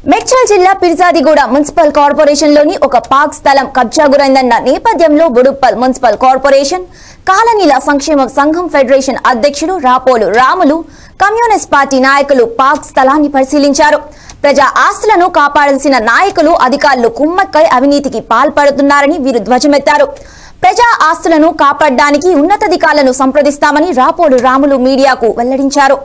మెడ్చల్ జిల్లా Peerzadiguda municipal corporation లోని ఒక పార్క్ స్థలం కబ్జా గురైందన్న నేపథ్యంలో బుడుప్పల్ మున్సిపల్ కార్పొరేషన్ కాలనీల సంక్షేమ సంఘం ఫెడరేషన్ అధ్యక్షుడు రాపోలు రాములు కమ్యూనిస్ట్ పార్టీ నాయకులు పార్క్ స్థలాన్ని పరిశీలించారు ప్రజా ఆస్తులను కాపాడాల్సిన నాయకులు అధికారులు కుమ్మక్కై అవినీతికి పాల్పడుతున్నారని వీరు ధ్వజమెత్తారు ప్రజా ఆస్తులను కాపాడడానికి ఉన్నతాధికారులను సంప్రదిస్తామని రాపోలు రాములు మీడియాకు వెల్లడించారు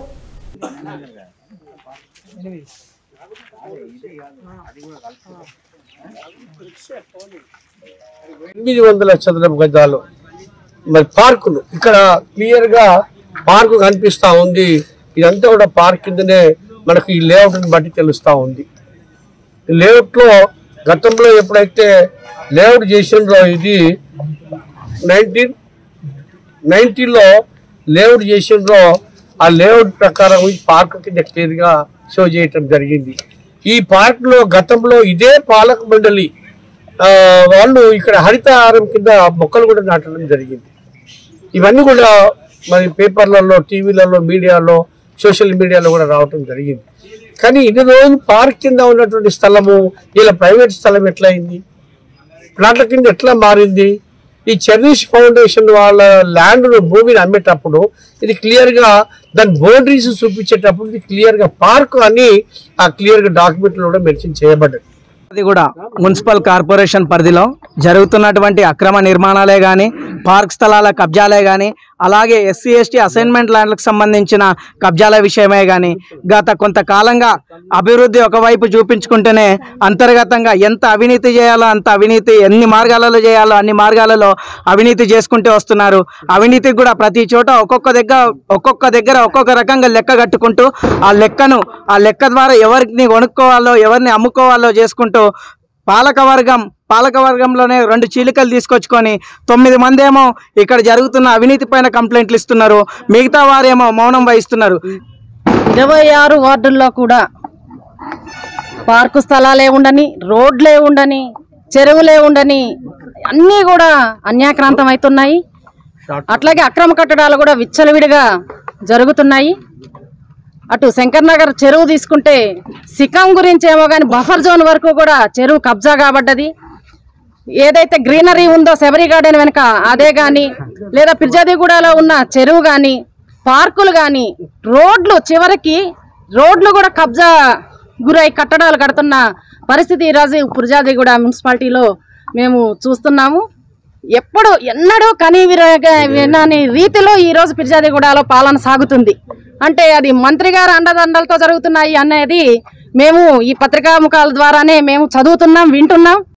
ఎనిమిది వందల చదరపు గజాలు మరి పార్కులు ఇక్కడ క్లియర్ గా పార్కు కనిపిస్తా ఉంది ఇదంతా కూడా పార్క్ కిందనే మనకు ఈ లేఅవుట్ బట్టి తెలుస్తా ఉంది ఈ లేఅవుట్ లో గతంలో ఎప్పుడైతే లేఅవుట్ చేసిండ్రో ఇది నైన్టీన్ నైన్టీన్లో లేఅవుట్ చేసిండ్రో ఆ లేఅవుట్ ప్రకారం ఈ పార్క్ కింద క్లియర్ గా షో చేయటం జరిగింది ఈ పార్క్ లో గతంలో ఇదే పాలక మండలి ఆ, వాళ్ళు ఇక్కడ హరితహారం కింద మొక్కలు కూడా నాటడం జరిగింది ఇవన్నీ కూడా మరి పేపర్లలో టీవీలలో మీడియాలో సోషల్ మీడియాలో కూడా రావటం జరిగింది కానీ ఇన్ని రోజులు పార్క్ కింద ఉన్నటువంటి స్థలము ఇలా ప్రైవేట్ స్థలం ఎట్లా అయింది ప్లాట్ల కింద ఎట్లా మారింది ఈ చెర్రీష్ ఫౌండేషన్ వాళ్ళ ల్యాండ్ భూమిని అమ్మేటప్పుడు ఇది క్లియర్ గా దాని బౌండరీస్ చూపించేటప్పుడు ఇది క్లియర్ గా పార్క్ అని ఆ క్లియర్ గా డాక్యుమెంట్ లో కూడా మెన్షన్ చేయబడ్డది అది కూడా మున్సిపల్ కార్పొరేషన్ పరిధిలో జరుగుతున్నటువంటి అక్రమ నిర్మాణాలే కానీ పార్క్ స్థలాల కబ్జాలే కానీ అలాగే ఎస్సీ ఎస్టీ అసైన్మెంట్ ల్యాండ్లకు సంబంధించిన కబ్జాల విషయమే కానీ గత కొంతకాలంగా అభివృద్ధి ఒకవైపు చూపించుకుంటేనే అంతర్గతంగా ఎంత అవినీతి చేయాలో అంత అవినీతి ఎన్ని మార్గాలలో చేయాలో అన్ని మార్గాలలో అవినీతి చేసుకుంటూ వస్తున్నారు అవినీతికి కూడా ప్రతి చోట ఒక్కొక్క దగ్గర ఒక్కొక్క దగ్గర ఒక్కొక్క రకంగా లెక్క కట్టుకుంటూ ఆ లెక్కను ఆ లెక్క ద్వారా ఎవరిని కొనుక్కోవాలో ఎవరిని అమ్ముకోవాలో చేసుకుంటూ పాలకవర్గం పాలకవర్గంలోనే రెండు చీలికలు తీసుకొచ్చుకొని తొమ్మిది మంది ఏమో ఇక్కడ జరుగుతున్న అవినీతి పైన కంప్లైంట్లు ఇస్తున్నారు మిగతా వారేమో మౌనం వహిస్తున్నారు ఇరవై ఆరు వార్డుల్లో కూడా పార్కు స్థలాలే ఉండని రోడ్లే ఉండని చెరువులే ఉండని అన్నీ కూడా అన్యాక్రాంతం అవుతున్నాయి అట్లాగే అక్రమ కట్టడాలు కూడా విచ్చలవిడిగా జరుగుతున్నాయి అటు శంకర్ నగర్ చెరువు తీసుకుంటే సికాం గురించి ఏమో కానీ బఫర్ జోన్ వరకు కూడా చెరువు కబ్జా కాబడ్డది ఏదైతే గ్రీనరీ ఉందో శబరి గార్డెన్ వెనక అదే కానీ లేదా పిర్జాదిగూడలో ఉన్న చెరువు కానీ పార్కులు కానీ రోడ్లు చివరికి రోడ్లు కూడా కబ్జా గురై కట్టడాలు కడుతున్న పరిస్థితి ఈరోజు పిర్జాదిగూడ మున్సిపాలిటీలో మేము చూస్తున్నాము ఎప్పుడు ఎన్నడూ కని విరగ వినని రీతిలో ఈరోజు పిర్జాదిగూడలో పాలన సాగుతుంది అంటే అది మంత్రి గారు అండదండలతో జరుగుతున్నాయి అనేది మేము ఈ పత్రికా ముఖాల ద్వారానే మేము చదువుతున్నాం వింటున్నాం